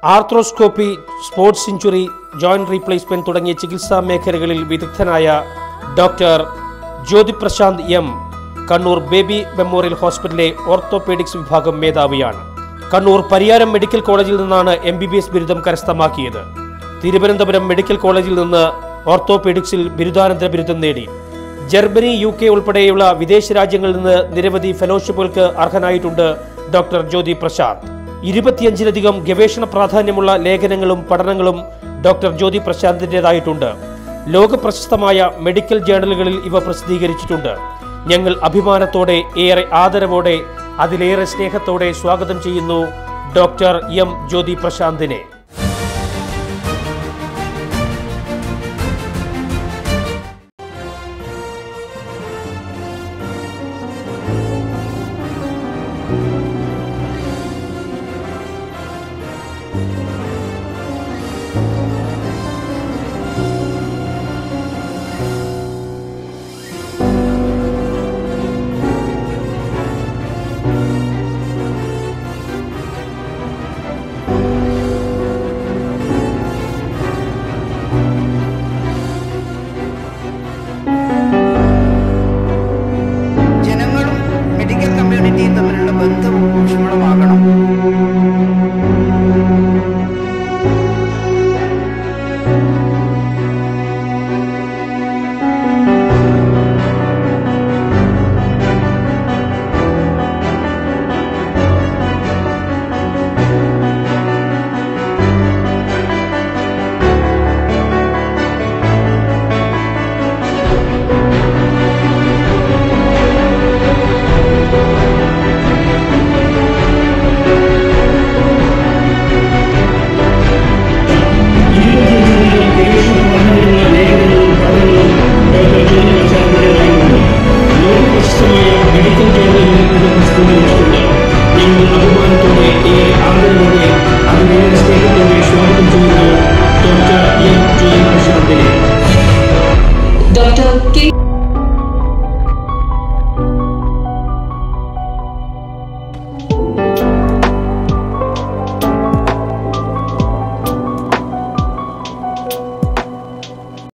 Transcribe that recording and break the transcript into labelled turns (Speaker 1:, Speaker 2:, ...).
Speaker 1: arthroscopy sports injury joint replacement തുടങ്ങിയ ചികിത്സാ മേഖലകളിൽ വിദഗ്ധനായ doctor Jyothi Prashanth M Kannur baby memorial ഹോസ്പിറ്റലിലെ ഓർത്തോപീഡിക്സ് വിഭാഗം മേധാവിയാണ് കണ്ണൂർ പരിയാരം മെഡിക്കൽ കോളേജിൽ നിന്നാണ് എം ബി ബി എസ് ബിരുദം കരസ്ഥമാക്കിയത് തിരുവനന്തപുരം മെഡിക്കൽ കോളേജിൽ നിന്ന് ഓർത്തോപീഡിക്സിൽ ബിരുദാനന്തര ബിരുദം നേടി ജർമ്മനി യു കെ ഉൾപ്പെടെയുള്ള വിദേശ രാജ്യങ്ങളിൽ നിന്ന് നിരവധി ഫെലോഷിപ്പുകൾക്ക് അർഹനായിട്ടുണ്ട് ഡോക്ടർ ജ്യോതി പ്രസാദ് ഇരുപത്തിയഞ്ചിലധികം ഗവേഷണ പ്രാധാന്യമുള്ള ലേഖനങ്ങളും പഠനങ്ങളും ഡോക്ടർ ജ്യോതി പ്രശാന്തിൻ്റെതായിട്ടുണ്ട് ലോക പ്രശസ്തമായ മെഡിക്കൽ ജേണലുകളിൽ ഇവ പ്രസിദ്ധീകരിച്ചിട്ടുണ്ട് ഞങ്ങൾ അഭിമാനത്തോടെ ഏറെ ആദരവോടെ അതിലേറെ സ്നേഹത്തോടെ സ്വാഗതം ചെയ്യുന്നു ഡോക്ടർ എം ജ്യോതി പ്രശാന്തിനെ
Speaker 2: ജനങ്ങളും മെഡിക്കൽ കമ്മ്യൂണിറ്റിയും തമ്മിലുള്ള ബന്ധം